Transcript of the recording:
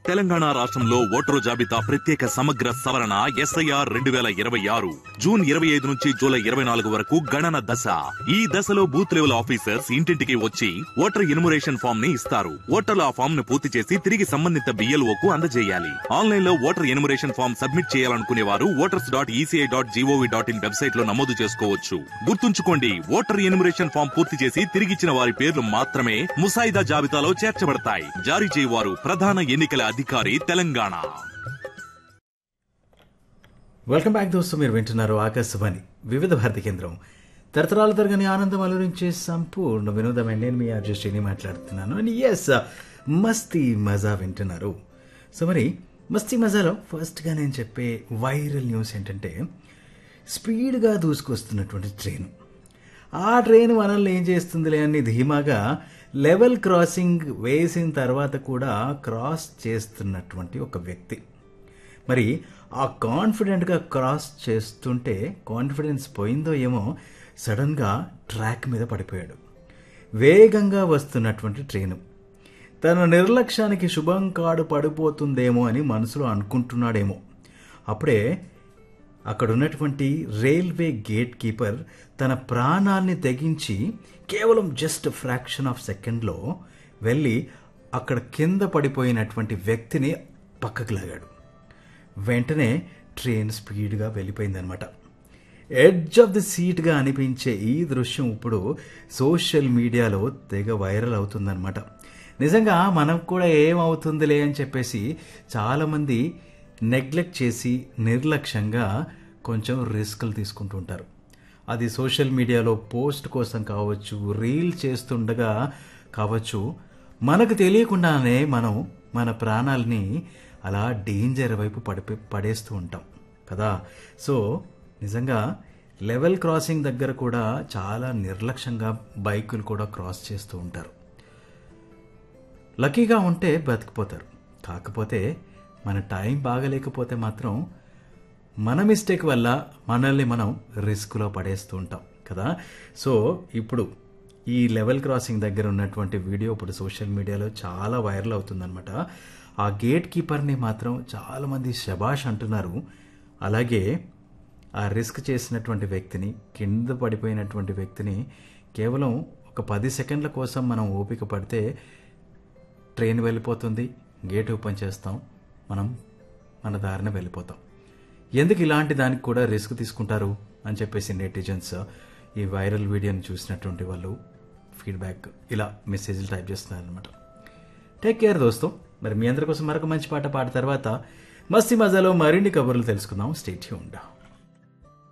తెలంగాణ రాష్ట్రంలో ఓటరు జాబితా ప్రత్యేక సమగ్ర సవరణ ఎస్ఐఆర్ రెండు వేల ఇరవై ఆరు జూన్ ఇరవై ఐదు నుంచి జూలై ఇరవై నాలుగు వరకు గణన దశ ఈ దశలో బూత్ లెవెల్ ఆఫీసర్స్ ఇంటింటికి వచ్చి ఓటర్ ఇన్మురేషన్ ఫామ్ ని ఇస్తారు ఓటర్లు ఆ ఫామ్ ను పూర్తి చేసి తిరిగి సంబంధిత బిఎల్ఓ కు అందజేయాలి ఆన్లైన్ లో ఓటర్ ఇన్మురేషన్ ఫామ్ సబ్మిట్ చేయాలనుకునే వారు voters dot ECI dot GOV dot in website లో నమోదు చేసుకోవచ్చు గుర్తుంచుకోండి ఓటర్ ఇన్మురేషన్ ఫామ్ పూర్తి చేసి తిరిగిచ్చిన వారి పేర్లు మాత్రమే ముసాయిదా జాబితాలో చేర్చబడతాయి జారీ చేయవారు ప్రధాన ఎన్నికల అధికారి తెలంగాణ వెల్కమ్ బ్యాక్ దోస్తు మీరు వింటున్నారు ఆకాశవాణి వివిధ భారతి కేంద్రం తరతరాల తరగని ఆనందం అలరించే సంపూర్ణ వినోదమైన నేను మీ ఆర్జే శ్రీని మాట్లాడుతున్నాను అండ్ ఎస్ మస్తీ మజా వింటున్నారు సో మరి మస్తీ మజాలో ఫస్ట్గా నేను చెప్పే వైరల్ న్యూస్ ఏంటంటే స్పీడ్గా దూసుకొస్తున్నటువంటి ట్రైన్ ఆ ట్రైన్ మనల్ని ఏం చేస్తుందిలే అని ధీమాగా లెవెల్ క్రాసింగ్ వేసిన తర్వాత కూడా క్రాస్ చేస్తున్నటువంటి ఒక వ్యక్తి మరి ఆ కాన్ఫిడెంట్గా క్రాస్ చేస్తుంటే కాన్ఫిడెన్స్ పోయిందో ఏమో సడన్గా ట్రాక్ మీద పడిపోయాడు వేగంగా వస్తున్నటువంటి ట్రైను తన నిర్లక్ష్యానికి శుభం కాడు పడిపోతుందేమో అని మనసులో అనుకుంటున్నాడేమో అప్పుడే అక్కడ ఉన్నటువంటి రైల్వే గేట్ కీపర్ తన ప్రాణాల్ని తెగించి కేవలం జస్ట్ ఫ్రాక్షన్ ఆఫ్ సెకండ్లో వెళ్ళి అక్కడ కింద పడిపోయినటువంటి వ్యక్తిని పక్కకు లాగాడు వెంటనే ట్రైన్ స్పీడ్గా వెళ్ళిపోయిందనమాట ఎడ్జ్ ఆఫ్ ది సీట్గా అనిపించే ఈ దృశ్యం ఇప్పుడు సోషల్ మీడియాలో తెగ వైరల్ అవుతుందన్నమాట నిజంగా మనకు కూడా ఏమవుతుందిలే అని చెప్పేసి చాలామంది నెగ్లెక్ట్ చేసి నిర్లక్ష్యంగా కొంచెం రిస్కులు తీసుకుంటూ ఉంటారు అది సోషల్ మీడియాలో పోస్ట్ కోసం కావచ్చు రీల్ చేస్తుండగా కావచ్చు మనకు తెలియకుండానే మనం మన ప్రాణాలని అలా డేంజర్ వైపు పడిపి పడేస్తూ ఉంటాం కదా సో నిజంగా లెవెల్ క్రాసింగ్ దగ్గర కూడా చాలా నిర్లక్ష్యంగా బైకులు కూడా క్రాస్ చేస్తూ ఉంటారు లక్కీగా ఉంటే బతికిపోతారు కాకపోతే మన టైం బాగలేకపోతే మాత్రం మన మిస్టేక్ వల్ల మనల్ని మనం రిస్క్లో పడేస్తూ ఉంటాం కదా సో ఇప్పుడు ఈ లెవెల్ క్రాసింగ్ దగ్గర ఉన్నటువంటి వీడియో ఇప్పుడు సోషల్ మీడియాలో చాలా వైరల్ అవుతుందన్నమాట ఆ గేట్ కీపర్ని మాత్రం చాలామంది శబాష్ అంటున్నారు అలాగే ఆ రిస్క్ చేసినటువంటి వ్యక్తిని కింద పడిపోయినటువంటి వ్యక్తిని కేవలం ఒక పది సెకండ్ల కోసం మనం ఓపిక పడితే ట్రైన్ వెళ్ళిపోతుంది గేట్ ఓపెన్ చేస్తాం మనం మన దారిన వెళ్ళిపోతాం ఎందుకు ఇలాంటి దానికి కూడా రిస్క్ తీసుకుంటారు అని చెప్పేసి నెటిజన్స్ ఈ వైరల్ వీడియోని చూసినటువంటి వాళ్ళు ఫీడ్బ్యాక్ ఇలా మెసేజ్లు టైప్ చేస్తున్నారు అనమాట టేక్ కేర్ దోస్తో మరి మీ అందరి కోసం మరొక మంచి పాట పాట తర్వాత మస్తీ మజాలో మరిన్ని కబుర్లు తెలుసుకుందాం స్టేట్ ఉండా